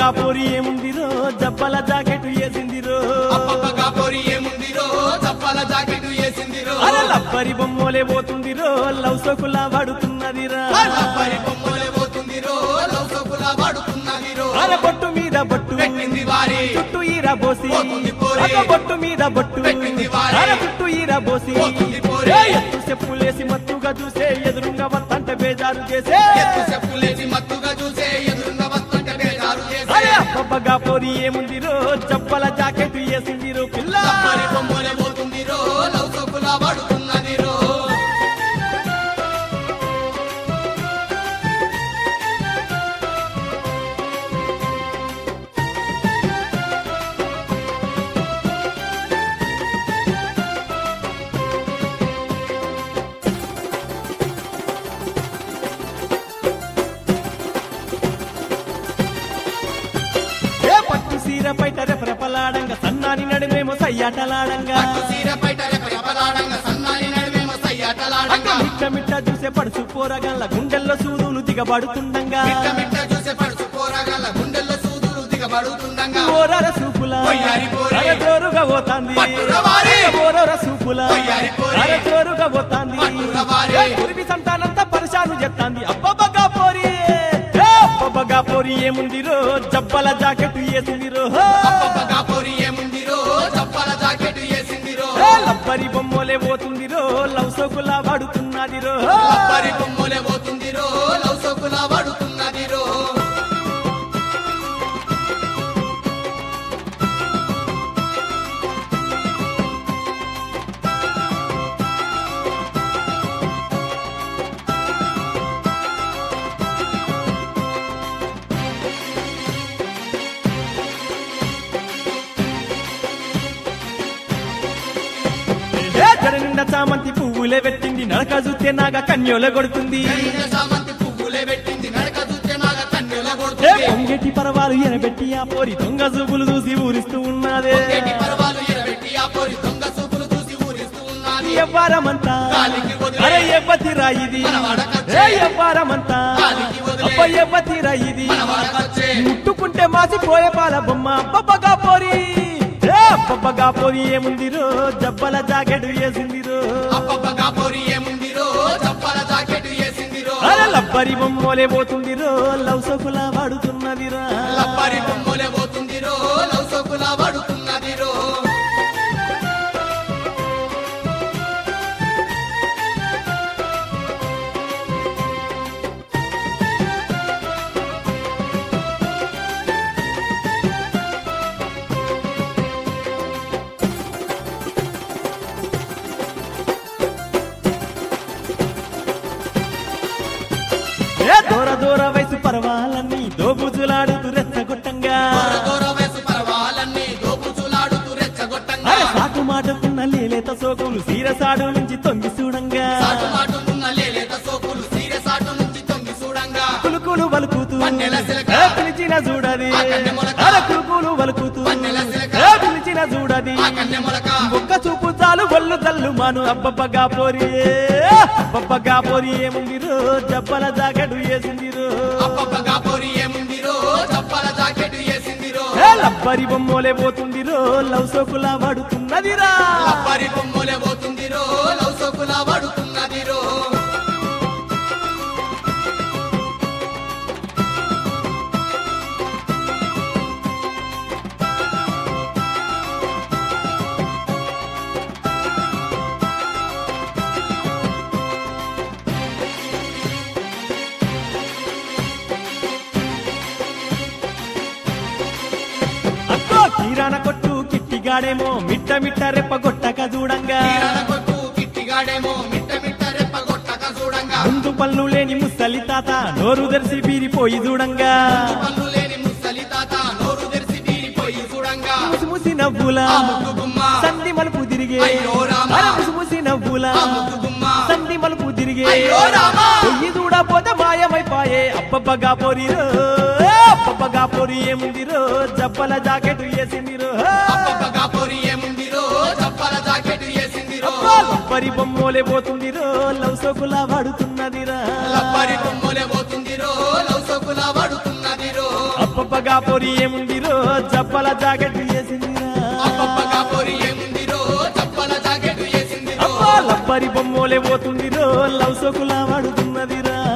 అబ్బబ్బగా పోరి ఏముందిరో జబ్బల జాకెట్ వేసిందిరో అప్పప్పగా పొరి ఏముందిరో చప్పాల జాకెట్ వేసిందిరో అరే లబ్బరి బొమ్మలే పోతుందిరో లవ్ సోకులా పడుతున్నదిరా అప్పరి బొమ్మలే పోతుందిరో లవ్ సోకులా పడుతున్నదిరో అరే బొట్టు మీద బొట్టు పెట్టింది వారి చుట్టూ ఈరా బోసి పోతుంది పోరి. అగ బొట్టు మీద బొట్టు పెట్టింది వారి. అరే చుట్టూ ఈరా బోసి పోతుంది పోరి. ఏ ఎత్తు చెప్పులేసి మత్తుగా చూసే ఎదురుంగా వత్తంటే బేజారు చేసే ఎత్తు చెప్పులేసి మత్తుగా చూసే ఎదురుగా వస్తుంటే బేజారు చేసే అరే అబ్బబ్బగా పోరి ఏముందిరో జబ్బల జాకెట్ వేసిందిరో పిల్ల అప్పరి బొమ్మలే పోతుందిరో లవ్ సోకులా పడుతున్నదిరో ఏ పట్టు సీర పైట రెపరెపలాడంగా సన్నాని నడుమేమో సయ్యాటలాడంగా పట్టు సీర బయట రెపరెపలాడంగా సన్నాయి నడుమేమో అక్క సయ్యాటలాడంగా మిట్ట మిట్ట చూసే పడుచు పోరగల్ల గుండెల్లో సూదులు దిగబడుతుండంగా మిట్ట మిట్ట చూసే పడుచు పోరగాళ్ళ గుండెల్లో సూదులు దిగబడుతుండగా ఓరర సూపుల పొయ్యారి పోరి. అర జోరుగా పోతాంది పట్టుర వారి. ఓరర సూపుల పొయ్యారి పోరి. అర జోరుగా పోతాంది పట్టుర వారి. ఏ కురిమి సంతానంతా పరిశాను చెత్తాంది అబ్బబ్బగా పోరి ఏ అబ్బబ్బగా పోరి ఏముందిరో జబ్బల జాకెట్ వేసిందిరో అప్పప్పగా పొరి ఏముందిరో చప్పాల జాకెట్ వేసిందిరో ఏ లబ్బరి బొమ్మలే పోతుందిరో లవ్ సోకులా పడుతున్నదిరో అప్పరి బొమ్మలే పోతుందిరో లవ్ సోకులా పడుతున్నదిరో ఏ జడ నిండా చామంతి పువ్వులే పెట్టింది నడక చూస్తే నాగా కన్యోల కొడుతుంది కైన సామంతి పువ్వులే పెట్టింది నడక చూస్తే నాగ కన్నెల ఏ కొడుతుంది పొంగెటి పరవాలు ఎనబెట్టి ఆ పోరి దొంగ చూపులు చూసి ఊరిస్తూ ఉన్నదే పొంగేటి పర్వాలు ఎరబెట్టి ఆ పొరి దొంగ చూపులు చూసి ఊరిస్తూ ఉన్నది ఎవ్వారమంతా గాలికి వదిలే. అరే ఎవ్వతిరా ఇది మన వాడకొచ్చే. ఏ ఎవ్వారమంతా గాలికి వదిలే. అబ్బ ఎవ్వతిరా ఇది మన వాడకొచ్చే. ముట్టుకుంటే మాసిపోయే పాల బొమ్మ అబ్బబ్బగా పోరి ఏ అబ్బబ్బగా పోరి ఏముందిరో జబ్బల జాకెట్ వేసిందిరో అప్పప్పగా పొరి ఏముందిరో చప్పాల జాకెట్ వేసిందిరో అరే లబ్బరి బొమ్మలే పోతుందిరో లవ్ సోకులా వాడుతున్నదిరా లప్పరి బొమ్మలే పోతుందిరో లవ్ సోకులా పడుతున్నదిరో ఏ దూర దూర వయసు పర్వాలన్నీ దోబుజులాడుతూ రెచ్చగొట్టంగా దూర దూర వయసు పర్వాలన్నీ దోపుచులాడుతూ రెచ్చగొట్టంగా అరే సాకు మాటకున్న లేలేత సోకులు సీరసాడు నుంచి తొంగి చూడంగా సాటు మాటునున్న లేలేత సోకులు సీర సాటు నుంచి తొంగి చూడంగా కులుకులు వలుకుతూ పన్నెల సిలక. ఏ పిలిచిన చూడది ఆ కన్నె మొలక. అరే కులుకులు వలుకుతూ పన్నెల సిలక. ఏ పిలిచిన చూడది ఆ కన్నె మొలక ఒక్క చూపు చాలు ఒళ్ళు జల్లు మాను అబ్బబ్బగా పోరి అబ్బబ్బగా పోరి ఏముందిరో జబ్బల జాకెట్ వేసిందిరో అప్పప్పగా పొరి ఏముందిరో చప్పాల జాకెట్ వేసిందిరో ఏ లబ్బరి బొమ్మలే పోతుందిరో లవ్ సోకులా వాడుతున్నదిరా లప్పరి బొమ్మలే పోతుందిరో లవ్ సోకులా పడుతున్నదిరో అక్కో కిరాణ కొట్టు కిట్టిగాడేమో మిట్ట మిట్ట రెప్ప గొట్టక చూడంగా తీరాల కొట్టు కిట్టిగాడేమో మిట్ట మిట్ట రెప్ప కొట్టక చూడంగా ముందు పళ్ళు లేని ముసలి తాత నోరు తెరిసి బీరిపోయి చూడంగా పళ్ళు లేని ముసలి తాత నోరు తెరిచి తీరిపోయి చూడంగా ముసి ముసి నవ్వుల ఆ ముగ్గు గుమ్మ సంధి మలుపు తిరిగే అయ్యో రామా. అరే ముసి ముసి నవ్వుల ఆ ముగ్గు గుమ్మ సంధి మలుపు తిరిగే అయ్యో రామా. పొయ్యి చూడపోతే మాయమైపాయే అబ్బబ్బగా పోరిరో అబ్బబ్బగా పోరి ఏముందిరో జబ్బల జాకెట్ వేసిందిరో అప్పప్పగా పొరి ఏముందిరో చప్పాల జాకెట్ వేసిందిరో లబ్బరి బొమ్మలే పోతుందిరో లవ్ సోకులా వాడుతున్నదిరా లప్పరి బొమ్మలే పోతుందిరో లవ్ సోకులా పడుతున్నదిరో అబ్బబ్బ అబ్బబ్బగా పొరి ఏముందిరో జబ్బల జాకెట్ వేసిందిరా అబ్బబ్బగా పొరి ఏముందిరో చప్పల జాకెట్ వేసిందిరో అబ్బా లబ్బరి బొమ్మోలే పోతుందిరో లవ్ సోకులా వాడుతున్నదిరా